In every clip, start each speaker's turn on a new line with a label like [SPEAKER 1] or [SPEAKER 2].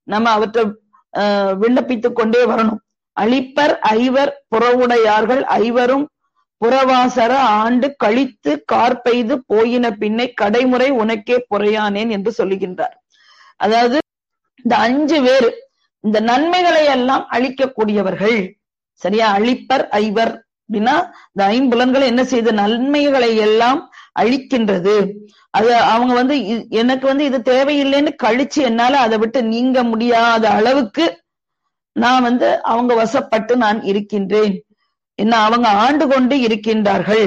[SPEAKER 1] நம்ம அவற்றை ஆஹ் விண்ணப்பித்துக் கொண்டே வரணும் அழிப்பர் ஐவர் புறவுடையார்கள் ஐவரும் புறவாசர ஆண்டு கழித்து கார் பெய்து போயின பின்னை கடைமுறை உனக்கே புறையானேன் என்று சொல்லுகின்றார் அதாவது இந்த அஞ்சு பேர் இந்த நன்மைகளை எல்லாம் அழிக்கக்கூடியவர்கள் சரியா அழிப்பர் ஐவர் அப்படின்னா இந்த ஐம்புலன்களை என்ன செய்து நன்மைகளை எல்லாம் அழிக்கின்றது அது அவங்க வந்து இ- எனக்கு வந்து இது தேவையில்லைன்னு கழிச்சு என்னால அதை விட்டு நீங்க முடியாத அளவுக்கு நான் வந்து அவங்க வசப்பட்டு நான் இருக்கின்றேன் என்ன அவங்க ஆண்டு கொண்டு இருக்கின்றார்கள்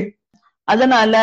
[SPEAKER 1] அதனால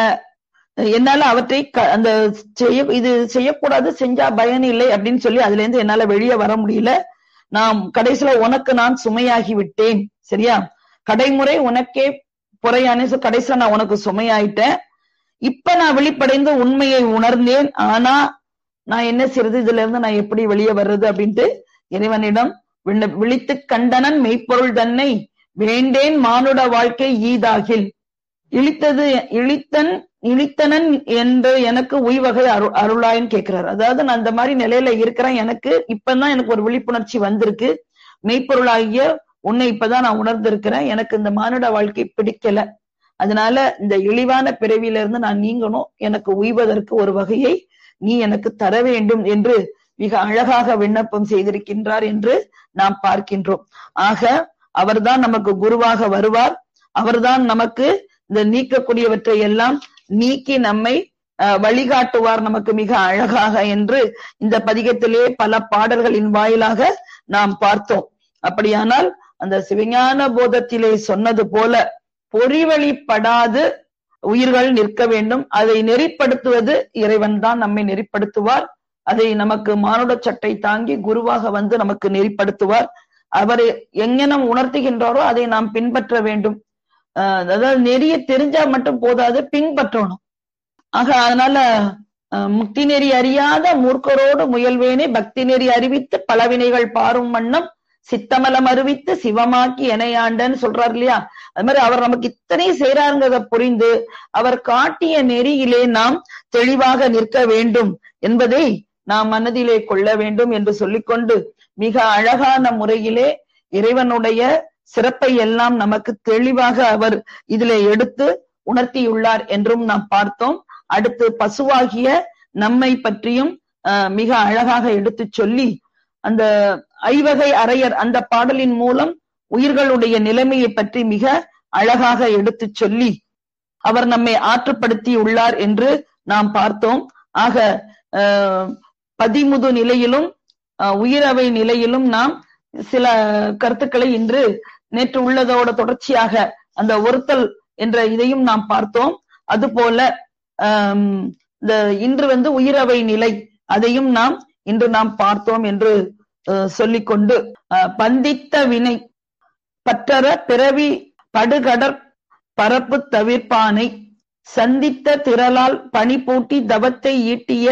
[SPEAKER 1] என்னால அவற்றை க- அந்த செய்ய இது செய்யக்கூடாது செஞ்சா பயன் இல்லை அப்படின்னு சொல்லி அதுல இருந்து என்னால வெளியே வர முடியல நான் கடைசியில உனக்கு நான் சுமையாகி விட்டேன் சரியா கடைமுறை உனக்கே புறையானே so கடைசியில நான் உனக்கு சுமையாயிட்டேன் இப்ப நான் விழிப்படைந்து உண்மையை உணர்ந்தேன் ஆனா நான் என்ன செய்யறது இதுல இருந்து நான் எப்படி வெளியே வர்றது அப்படின்ட்டு இறைவனிடம் விண்ண- விழித்துக் கண்டனன் மெய்ப்பொருள் தன்னை வேண்டேன் மானுட வாழ்க்கை ஈதாகில் இழித்தது இழித்தன் இழித்தனன் என்று எனக்கு உய்வகை அரு அருளாயின்னு கேட்கிறார் அதாவது நான் அந்த மாதிரி நிலையில இருக்கிறேன் எனக்கு இப்பதான் எனக்கு ஒரு விழிப்புணர்ச்சி வந்திருக்கு மெய்ப்பொருளாகிய உன்னை இப்பதான் நான் உணர்ந்திருக்கிறேன் எனக்கு இந்த மானுட வாழ்க்கை பிடிக்கல அதனால இந்த இழிவான பிறவியில இருந்து நான் நீங்கணும் எனக்கு உய்வதற்கு ஒரு வகையை நீ எனக்கு தர வேண்டும் என்று மிக அழகாக விண்ணப்பம் செய்திருக்கின்றார் என்று நாம் பார்க்கின்றோம் ஆக அவர்தான் நமக்கு குருவாக வருவார் அவர்தான் நமக்கு இந்த நீக்கக்கூடியவற்றை எல்லாம் நீக்கி நம்மை அஹ், வழிகாட்டுவார் நமக்கு மிக அழகாக என்று இந்த பதிகத்திலே பல பாடல்களின் வாயிலாக நாம் பார்த்தோம் அப்படியானால் அந்த சிவஞான போதத்திலே சொன்னது போல பொறிவழிப்படாது உயிர்கள் நிற்க வேண்டும் அதை நெறிப்படுத்துவது இறைவன் தான் நம்மை நெறிப்படுத்துவார் அதை நமக்கு மானுட சட்டை தாங்கி குருவாக வந்து நமக்கு நெறிப்படுத்துவார் அவர் எங்கனம் உணர்த்துகின்றாரோ அதை நாம் பின்பற்ற வேண்டும் ஆஹ் அதாவது நெறிய தெரிஞ்சா மட்டும் போதாது பின்பற்றணும் ஆக அதனால ஆஹ் முக்தி நெறி அறியாத மூர்க்கரோடு முயல்வேனே பக்தி நெறி அறிவித்து பலவினைகள் பாரும் வண்ணம் சித்தமலம் அறிவித்து சிவமாக்கி எனையாண்டன்னு சொல்றாரு இல்லையா அது மாதிரி அவர் நமக்கு இத்தனை செய்றாருங்கிறத புரிந்து அவர் காட்டிய நெறியிலே நாம் தெளிவாக நிற்க வேண்டும் என்பதை நாம் மனதிலே கொள்ள வேண்டும் என்று சொல்லிக்கொண்டு மிக அழகான முறையிலே இறைவனுடைய சிறப்பை எல்லாம் நமக்கு தெளிவாக அவர் இதிலே எடுத்து உணர்த்தியுள்ளார் என்றும் நாம் பார்த்தோம் அடுத்து பசுவாகிய நம்மை பற்றியும் ஆஹ், மிக அழகாக எடுத்து சொல்லி அந்த ஐவகை அரையர் அந்த பாடலின் மூலம் உயிர்களுடைய நிலைமையை பற்றி மிக அழகாக எடுத்து சொல்லி அவர் நம்மை ஆற்றுப்படுத்தி உள்ளார் என்று நாம் பார்த்தோம் ஆக ஆஹ், பதிமுது நிலையிலும் ஆஹ், உயிரவை நிலையிலும் நாம் சில கருத்துக்களை இன்று நேற்று உள்ளதோட தொடர்ச்சியாக அந்த ஒருத்தல் என்ற இதையும் நாம் பார்த்தோம் அதுபோல ஆம், இந்த இன்று வந்து உயிரவை நிலை அதையும் நாம் இன்று நாம் பார்த்தோம் என்று அஹ், சொல்லிக்கொண்டு அஹ், பந்தித்த வினை பற்றற பிறவி படுகடற் பரப்பு தவிர்ப்பானை சந்தித்த திரளால் பனி பூட்டி தவத்தை ஈட்டிய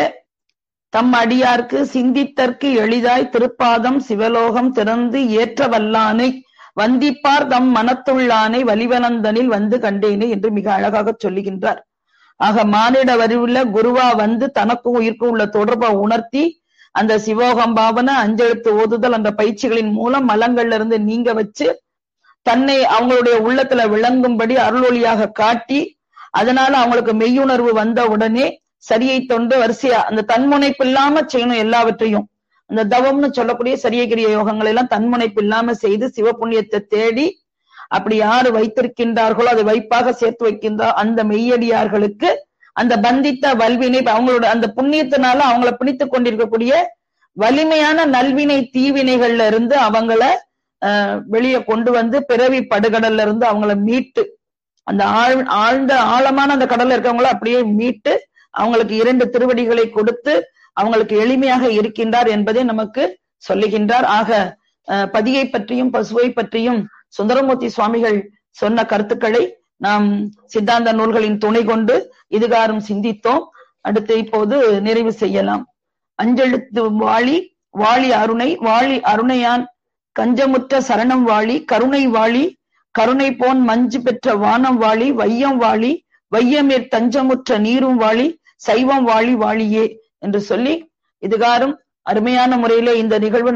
[SPEAKER 1] தம் அடியார்க்கு சிந்தித்தற்கு எளிதாய் திருப்பாதம் சிவலோகம் திறந்து ஏற்ற வல்லானை வந்திப்பார் தம் மனத்துள்ளானை வலிவனந்தனில் வந்து கண்டேனே என்று மிக அழகாக சொல்லுகின்றார் ஆக மானிட வரிவுள்ள குருவா வந்து தனக்கும் உயிர்க்கும் உள்ள தொடர்பை உணர்த்தி அந்த சிவோகம் பாவன அஞ்செழுத்து ஓதுதல் அந்த பயிற்சிகளின் மூலம் மலங்கள்ல இருந்து நீங்க வச்சு தன்னை அவங்களுடைய உள்ளத்துல விளங்கும்படி அருளொளியாக காட்டி அதனால அவங்களுக்கு மெய்யுணர்வு வந்த உடனே சரியை தொண்டு வரிசையா அந்த தன்முனைப்பு இல்லாம செய்யணும் எல்லாவற்றையும் அந்த தவம்னு சொல்லக்கூடிய சரியகிரிய யோகங்களை எல்லாம் தன்முனைப்பு இல்லாம செய்து சிவபுண்ணியத்தை தேடி அப்படி யாரு வைத்திருக்கின்றார்களோ அதை வைப்பாக சேர்த்து வைக்கின்றார் அந்த மெய்யடியார்களுக்கு அந்த பந்தித்த வல்வினை அவங்களோட அந்த புண்ணியத்தினால அவங்கள பிடித்துக் கொண்டிருக்கக்கூடிய வலிமையான நல்வினை தீவினைகள்ல இருந்து அவங்கள ஆஹ் வெளியே கொண்டு வந்து பிறவி படுகடல்ல இருந்து அவங்கள மீட்டு அந்த ஆழ் ஆழ்ந்த ஆழமான அந்த கடல்ல இருக்கவங்கள அப்படியே மீட்டு அவங்களுக்கு இரண்டு திருவடிகளை கொடுத்து அவங்களுக்கு எளிமையாக இருக்கின்றார் என்பதை நமக்கு சொல்லுகின்றார் ஆக அஹ், பதியை பற்றியும் பசுவை பற்றியும் சுந்தரமூர்த்தி சுவாமிகள் சொன்ன கருத்துக்களை நாம் சித்தாந்த நூல்களின் துணை கொண்டு இதுகாரும் சிந்தித்தோம் அடுத்து இப்போது நிறைவு செய்யலாம் அஞ்செழுத்து வாளி வாளி அருணை வாளி அருணையான் கஞ்சமுற்ற சரணம் வாளி கருணை வாளி கருணை போன் மஞ்சு பெற்ற வானம் வாளி வையம் வாளி வையமேற் தஞ்சமுற்ற நீரும் வாளி சைவம் வாளி வாழியே என்று சொல்லி இதுகாரும் அருமையான முறையிலே இந்த நிகழ்வு